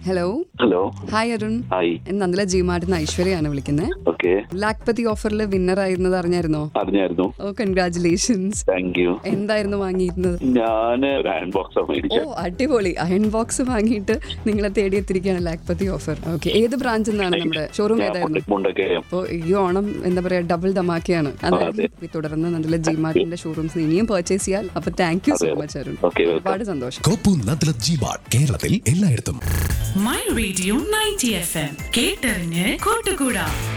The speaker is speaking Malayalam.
hello hello hi Arun hi നന്ദല ജി മാർട്ടിന്ന് ഐശ്വര്യയാണ് വിളിക്കുന്നത് ഓക്കെ ലാക്പതി ഓഫറിൽ വിന്നർ ആയിരുന്നത് അറിഞ്ഞായിരുന്നോ അറിഞ്ഞായിരുന്നു ഓ കൺഗ്രാചുലേഷൻസ് താങ്ക് യു എന്തായിരുന്നു വാങ്ങിയിരുന്നത് ഞാന് ഒരു ഹാൻഡ് ബോക്സ് ഓ മേടിച്ചത് അടിപൊളി അയൺ ബോക്സ് വാങ്ങിയിട്ട് നിങ്ങളെ തേടിയെത്തിരിക്കുകയാണ് ലാക്പതി ഓഫർ ഓക്കെ ഏത് ബ്രാഞ്ചിൽ നിന്നാണ് നമ്മുടെ ഷോറൂം ഏതായിരുന്നു മുണ്ടക്കയം അപ്പോൾ ഈ ഓണം എന്താ പറയാ ഡബിൾ ധമാക്കിയാണ് അതായത് തുടർന്ന് നല്ല ജി മാർട്ടിന്റെ ഷോറൂംസ് ഇനിയും പർച്ചേസ് ചെയ്യാൻ അപ്പൊ thank you so much Arun okay ഒരുപാട് സന്തോഷം കോപ്പു നദ്ല ജിമാർട്ട് കേരളത്തിൽ എല്ലായിടത്തും my radio ninety F M കേട്ടറിഞ്ഞ് കൂട്ടുകൂടാ